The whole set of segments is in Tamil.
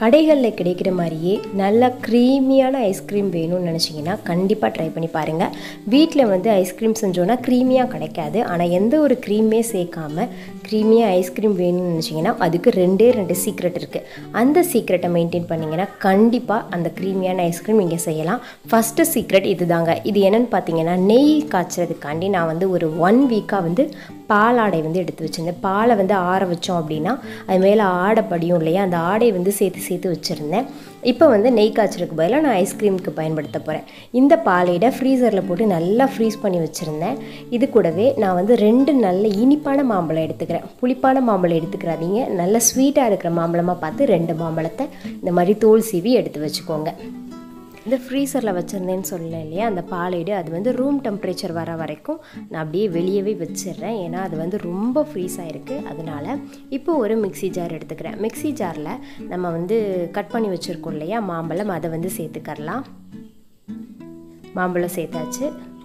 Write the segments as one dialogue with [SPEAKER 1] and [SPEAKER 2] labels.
[SPEAKER 1] கடைகளில் கிடைக்கிற மாதிரியே நல்ல க்ரீமியான ஐஸ்கிரீம் வேணும்னு நினச்சிங்கன்னா கண்டிப்பாக ட்ரை பண்ணி பாருங்கள் வீட்டில் வந்து ஐஸ்கிரீம் செஞ்சோன்னா க்ரீமியாக கிடைக்காது ஆனால் எந்த ஒரு க்ரீமே சேர்க்காம க்ரீமியாக ஐஸ்கிரீம் வேணும்னு நினச்சிங்கன்னா அதுக்கு ரெண்டே ரெண்டு சீக்ரெட் இருக்குது அந்த சீக்ரெட்டை மெயின்டைன் பண்ணிங்கன்னா கண்டிப்பாக அந்த க்ரீமியான ஐஸ்கிரீம் இங்கே செய்யலாம் ஃபஸ்ட்டு சீக்ரெட் இது தாங்க இது என்னென்னு பார்த்தீங்கன்னா நெய் காய்ச்சறதுக்காண்டி நான் வந்து ஒரு ஒன் வீக்காக வந்து பாலாடை வந்து எடுத்து வச்சுருந்தேன் பாலை வந்து ஆற வச்சோம் அப்படின்னா அது மேலே ஆடை படியும் இல்லையா அந்த ஆடை வந்து சேர்த்து சேர்த்து வச்சுருந்தேன் இப்போ வந்து நெய் காய்ச்சறதுக்கு பதிலாக நான் ஐஸ்கிரீமுக்கு பயன்படுத்த போகிறேன் இந்த பாலையிட ஃப்ரீசரில் போட்டு நல்லா ஃப்ரீஸ் பண்ணி வச்சுருந்தேன் இது கூடவே நான் வந்து ரெண்டு நல்ல இனிப்பான மாம்பழம் எடுத்துக்கிறேன் புளிப்பான மாம்பழம் எடுத்துக்கிறாதீங்க நல்ல ஸ்வீட்டாக இருக்கிற மாம்பழமாக பார்த்து ரெண்டு மாம்பழத்தை இந்த மாதிரி தோல் சீவி எடுத்து வச்சுக்கோங்க இந்த ஃப்ரீசரில் வச்சுருந்தேன்னு சொல்லல இல்லையா அந்த பாலைடு அது வந்து ரூம் டெம்பரேச்சர் வர வரைக்கும் நான் அப்படியே வெளியவே வச்சிடுறேன் ஏன்னா அது வந்து ரொம்ப ஃப்ரீஸ் ஆகிருக்கு அதனால இப்போ ஒரு மிக்ஸி ஜார் எடுத்துக்கிறேன் மிக்ஸி ஜாரில் நம்ம வந்து கட் பண்ணி வச்சுருக்கோம் இல்லையா மாம்பழம் அதை வந்து சேர்த்துக்கரலாம் மாம்பழம் சேர்த்தாச்சு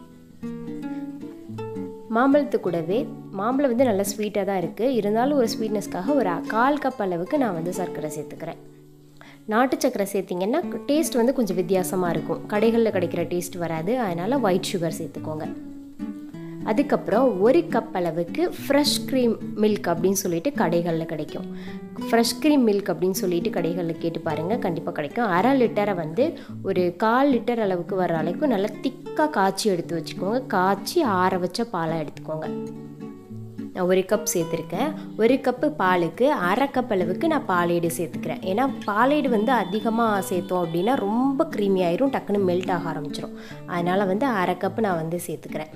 [SPEAKER 1] மாம்பழத்து கூடவே மாம்பழம் வந்து நல்லா ஸ்வீட்டாக தான் இருக்குது இருந்தாலும் ஒரு ஸ்வீட்னஸ்க்காக ஒரு கால் கப் அளவுக்கு நான் வந்து சர்க்கரை சேர்த்துக்கிறேன் நாட்டு சக்கரை சேர்த்திங்கன்னா டேஸ்ட் வந்து கொஞ்சம் வித்தியாசமாக இருக்கும் கடைகளில் கிடைக்கிற டேஸ்ட் வராது அதனால் ஒயிட் சுகர் சேர்த்துக்கோங்க அதுக்கப்புறம் ஒரு கப் அளவுக்கு ஃப்ரெஷ் க்ரீம் மில்க் அப்படின்னு சொல்லிட்டு கடைகளில் கிடைக்கும் ஃப்ரெஷ் க்ரீம் மில்க் அப்படின்னு சொல்லிட்டு கடைகளில் கேட்டு பாருங்கள் கண்டிப்பாக கிடைக்கும் அரை லிட்டரை வந்து ஒரு கால் லிட்டர் அளவுக்கு வர அளவுக்கு நல்லா திக்காக காய்ச்சி எடுத்து வச்சுக்கோங்க காய்ச்சி ஆற வச்ச பாலாக எடுத்துக்கோங்க நான் ஒரு கப் சேர்த்துருக்கேன் ஒரு கப்பு பாலுக்கு அரை கப் அளவுக்கு நான் பாலேடு சேர்த்துக்கிறேன் ஏன்னா பாலேடு வந்து அதிகமாக சேர்த்தோம் அப்படின்னா ரொம்ப க்ரீமி ஆயிரும் டக்குன்னு மெல்ட் ஆக ஆரம்பிச்சிடும் அதனால் வந்து அரை கப்பு நான் வந்து சேர்த்துக்கிறேன்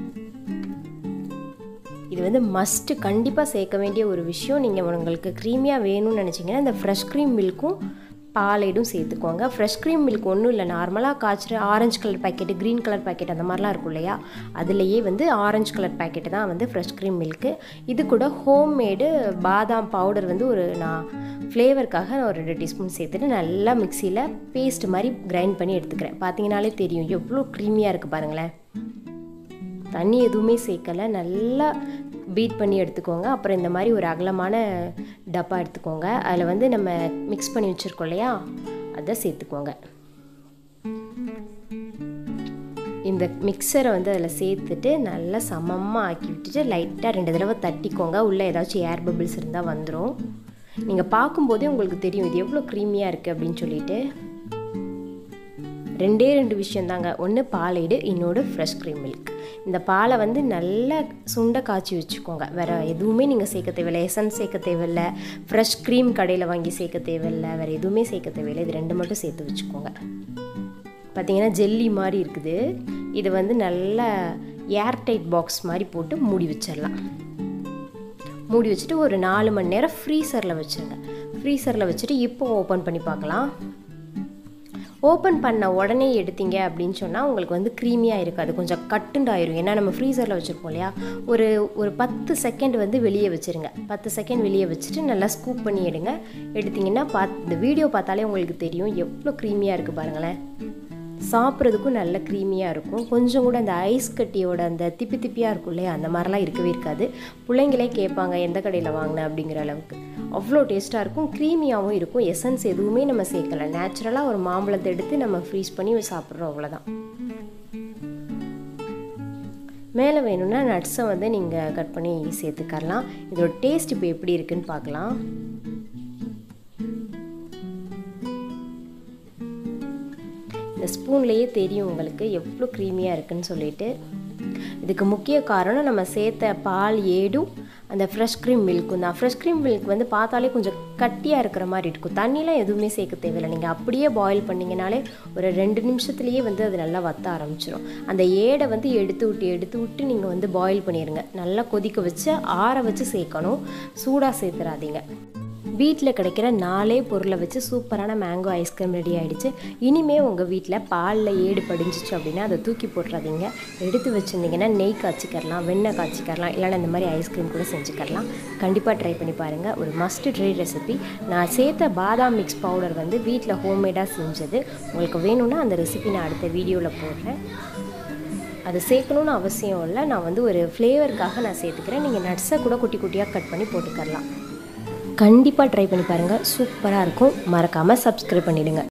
[SPEAKER 1] இது வந்து மஸ்ட்டு கண்டிப்பாக சேர்க்க வேண்டிய ஒரு விஷயம் நீங்கள் உங்களுக்கு க்ரீமியாக வேணும்னு நினச்சிங்கன்னா இந்த ஃப்ரெஷ் க்ரீம் மில்க்கும் பாலைடும் சேர்த்துக்கோங்க ஃப்ரெஷ் க்ரீம் மில்க் ஒன்றும் இல்லை நார்மலாக காய்ச்சிற orange colour packet green colour packet அந்த மாதிரிலாம் இருக்கும் இல்லையா அதுலேயே வந்து ஆரஞ்சு கலர் பேக்கெட்டு தான் வந்து ஃப்ரெஷ் க்ரீம் மில்க்கு இது கூட ஹோம்மேடு பாதாம் பவுடர் வந்து ஒரு நான் ஃப்ளேவருக்காக நான் ஒரு ரெண்டு டீஸ்பூன் சேர்த்துட்டு நல்லா மிக்சியில் பேஸ்ட் மாதிரி கிரைண்ட் பண்ணி எடுத்துக்கிறேன் பார்த்தீங்கனாலே தெரியும் எவ்வளோ க்ரீமியாக இருக்குது பாருங்களேன் தண்ணி எதுவுமே சேர்க்கலை நல்லா பீட் பண்ணி எடுத்துக்கோங்க அப்புறம் இந்த மாதிரி ஒரு அகலமான டப்பா எடுத்துக்கோங்க அதில் வந்து நம்ம மிக்ஸ் பண்ணி வச்சுருக்கோம் இல்லையா அதை சேர்த்துக்கோங்க இந்த மிக்சரை வந்து அதில் சேர்த்துட்டு நல்லா சமமாக ஆக்கி விட்டுட்டு லைட்டாக ரெண்டு தடவை தட்டிக்கோங்க உள்ளே ஏதாச்சும் ஏர் பபிள்ஸ் இருந்தால் வந்துடும் நீங்கள் பார்க்கும்போதே உங்களுக்கு தெரியும் இது எவ்வளோ க்ரீமியாக இருக்குது அப்படின்னு சொல்லிட்டு ரெண்டே ரெண்டு விஷயம் தாங்க ஒன்று பாலைடு இன்னொன்று ஃப்ரெஷ் க்ரீம் மில்க் இந்த பாலை வந்து நல்லா சுண்டை காய்ச்சி வச்சுக்கோங்க வேறு எதுவுமே நீங்கள் சேர்க்க தேவையில்லை எசன்ஸ் சேர்க்க தேவையில்லை ஃப்ரெஷ் க்ரீம் கடையில் வாங்கி சேர்க்க தேவையில்லை வேறு எதுவுமே சேர்க்க தேவையில்லை இது ரெண்டு மட்டும் சேர்த்து வச்சுக்கோங்க பார்த்தீங்கன்னா ஜெல்லி மாதிரி இருக்குது இது வந்து நல்லா ஏர்டைட் பாக்ஸ் மாதிரி போட்டு மூடி வச்சிடலாம் மூடி வச்சுட்டு ஒரு நாலு மணி நேரம் ஃப்ரீசரில் வச்சுருங்க ஃப்ரீசரில் வச்சுட்டு இப்போ ஓப்பன் பண்ணி பார்க்கலாம் ஓப்பன் பண்ண உடனே எடுத்தீங்க அப்படின்னு சொன்னால் உங்களுக்கு வந்து க்ரீமியாக இருக்காது கொஞ்சம் கட்டுண்டாயிரும் ஏன்னா நம்ம ஃப்ரீசரில் வச்சுருப்போம் இல்லையா ஒரு ஒரு பத்து செகண்ட் வந்து வெளியே வச்சுருங்க பத்து செகண்ட் வெளியே வச்சுட்டு நல்லா ஸ்கூப் பண்ணி எடுங்க எடுத்திங்கன்னா பார்த்து இந்த வீடியோ பார்த்தாலே உங்களுக்கு தெரியும் எவ்வளோ க்ரீமியாக இருக்குது பாருங்களேன் சாப்பிட்றதுக்கும் நல்ல க்ரீமியாக இருக்கும் கொஞ்சம் கூட அந்த ஐஸ் கட்டியோட அந்த திப்பி திப்பியாக இருக்கும் இல்லையா அந்த மாதிரிலாம் இருக்கவே இருக்காது பிள்ளைங்களே கேட்பாங்க எந்த கடையில் வாங்கினேன் அப்படிங்கிற அளவுக்கு அவ்வளோ டேஸ்ட்டாக இருக்கும் க்ரீமியாகவும் இருக்கும் எசன்ஸ் எதுவுமே நம்ம சேர்க்கலை நேச்சுரலாக ஒரு மாம்பழத்தை எடுத்து நம்ம ஃப்ரீஸ் பண்ணி சாப்பிட்றோம் அவ்வளோதான் மேலே வேணும்னா நட்ஸை வந்து நீங்கள் கட் பண்ணி சேர்த்துக்கரலாம் இதோட டேஸ்ட் இப்போ எப்படி இருக்குன்னு பார்க்கலாம் இந்த ஸ்பூன்லேயே தெரியும் உங்களுக்கு எவ்வளோ க்ரீமியாக இருக்குன்னு சொல்லிட்டு இதுக்கு முக்கிய காரணம் நம்ம சேர்த்த பால் ஏடும் அந்த ஃப்ரெஷ் க்ரீம் மில்க்கும் தான் ஃப்ரெஷ் க்ரீம் மில்க் வந்து பார்த்தாலே கொஞ்சம் கட்டியாக இருக்கிற மாதிரி இருக்கும் தண்ணிலாம் எதுவுமே சேர்க்க தேவையில்லை நீங்கள் அப்படியே பாயில் பண்ணிங்கனாலே ஒரு ரெண்டு நிமிஷத்துலேயே வந்து அது நல்லா வத்த ஆரம்பிச்சிடும் அந்த ஏடை வந்து எடுத்து விட்டு எடுத்து விட்டு நீங்கள் வந்து பாயில் பண்ணிடுங்க நல்லா கொதிக்க வச்சு ஆற வச்சு சேர்க்கணும் சூடாக சேர்த்துறாதீங்க வீட்டில் கிடைக்கிற நாலே பொருளை வச்சு சூப்பரான மேங்கோ ஐஸ்கிரீம் ரெடி ஆகிடுச்சு இனிமே உங்கள் வீட்டில் பாலில் ஏடு படிஞ்சிச்சு அப்படின்னா அதை தூக்கி போட்டுறாதீங்க எடுத்து வச்சுருந்தீங்கன்னா நெய் காய்ச்சிக்கரலாம் வெண்ணெய் காய்ச்சிக்கரலாம் இல்லைனா இந்த மாதிரி ஐஸ்கிரீம் கூட செஞ்சுக்கரலாம் கண்டிப்பாக ட்ரை பண்ணி பாருங்கள் ஒரு மஸ்ட் ட்ரை ரெசிபி நான் சேர்த்த பாதாம் மிக்ஸ் பவுடர் வந்து வீட்டில் ஹோம்மேடாக செஞ்சது உங்களுக்கு வேணும்னா அந்த ரெசிபி நான் அடுத்த வீடியோவில் போடுறேன் அது சேர்க்கணுன்னு அவசியம் இல்லை நான் வந்து ஒரு ஃப்ளேவருக்காக நான் சேர்த்துக்கிறேன் நீங்கள் நட்ஸை கூட குட்டி குட்டியாக கட் பண்ணி போட்டுக்கரலாம் கண்டிப்பாக ட்ரை பண்ணி பாருங்கள் சூப்பராக இருக்கும் மறக்காமல் சப்ஸ்கிரைப் பண்ணிவிடுங்க